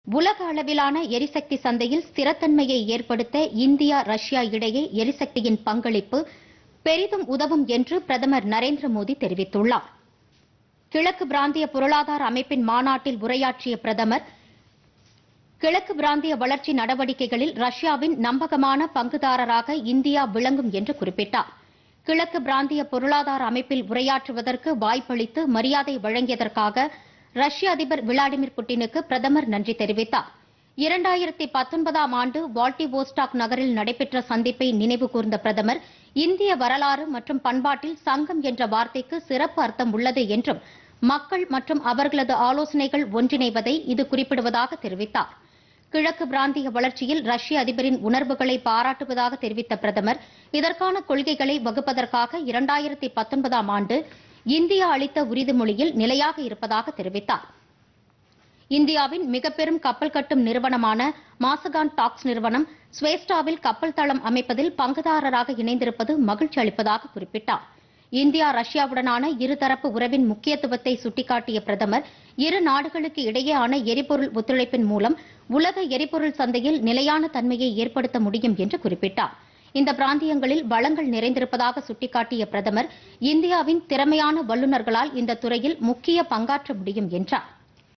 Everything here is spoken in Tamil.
உலக அளவிலான எரிசக்தி சந்தையில் ஸ்திரத்தன்மையை ஏற்படுத்த இந்தியா ரஷ்யா இடையே எரிசக்தியின் பங்களிப்பு பெரிதும் உதவும் என்று பிரதமர் நரேந்திர மோடி தெரிவித்துள்ளார் கிழக்கு பிராந்திய பொருளாதார அமைப்பின் மாநாட்டில் உரையாற்றிய பிரதமர் கிழக்கு பிராந்திய வளர்ச்சி நடவடிக்கைகளில் ரஷ்யாவின் நம்பகமான பங்குதாரராக இந்தியா விளங்கும் என்று குறிப்பிட்டார் கிழக்கு பிராந்திய பொருளாதார அமைப்பில் உரையாற்றுவதற்கு வாய்ப்பளித்து மரியாதை வழங்கியதற்காக ரஷ்ய அதிபர் விளாடிமிர் புட்டினுக்கு பிரதமர் நன்றி தெரிவித்தார் இரண்டாயிரத்தி பத்தொன்பதாம் ஆண்டு வால்டிவோஸ்டாக் நகரில் நடைபெற்ற சந்திப்பை நினைவு கூர்ந்த பிரதமர் இந்திய வரலாறு மற்றும் பண்பாட்டில் சங்கம் என்ற வார்த்தைக்கு சிறப்பு அர்த்தம் உள்ளது என்றும் மக்கள் மற்றும் அவர்களது ஆலோசனைகள் ஒன்றிணைவதை இது குறிப்பிடுவதாக தெரிவித்தார் கிழக்கு பிராந்திய வளர்ச்சியில் ரஷ்ய அதிபரின் உணர்வுகளை பாராட்டுவதாக தெரிவித்த பிரதமர் இதற்கான கொள்கைகளை வகுப்பதற்காக இரண்டாயிரத்தி பத்தொன்பதாம் ஆண்டு இந்தியா அளித்த உறுதிமொழியில் நிலையாக இருப்பதாக தெரிவித்தார் இந்தியாவின் மிக பெரும் கப்பல் கட்டும் நிறுவனமான மாசகான் டாக்ஸ் நிறுவனம் ஸ்வேஸ்டாவில் கப்பல் தளம் அமைப்பதில் பங்குதாரராக இணைந்திருப்பது மகிழ்ச்சி அளிப்பதாக குறிப்பிட்டார் இந்தியா ரஷ்யாவுடனான இருதரப்பு உறவின் முக்கியத்துவத்தை சுட்டிக்காட்டிய பிரதமர் இரு நாடுகளுக்கு இடையேயான எரிபொருள் ஒத்துழைப்பின் மூலம் உலக எரிபொருள் சந்தையில் நிலையான தன்மையை ஏற்படுத்த முடியும் என்று குறிப்பிட்டார் இந்த பிராந்தியங்களில் வளங்கள் நிறைந்திருப்பதாக சுட்டிக்காட்டிய பிரதமர் இந்தியாவின் திறமையான வல்லுநர்களால் இந்த துறையில் முக்கிய பங்காற்ற முடியும் என்றார்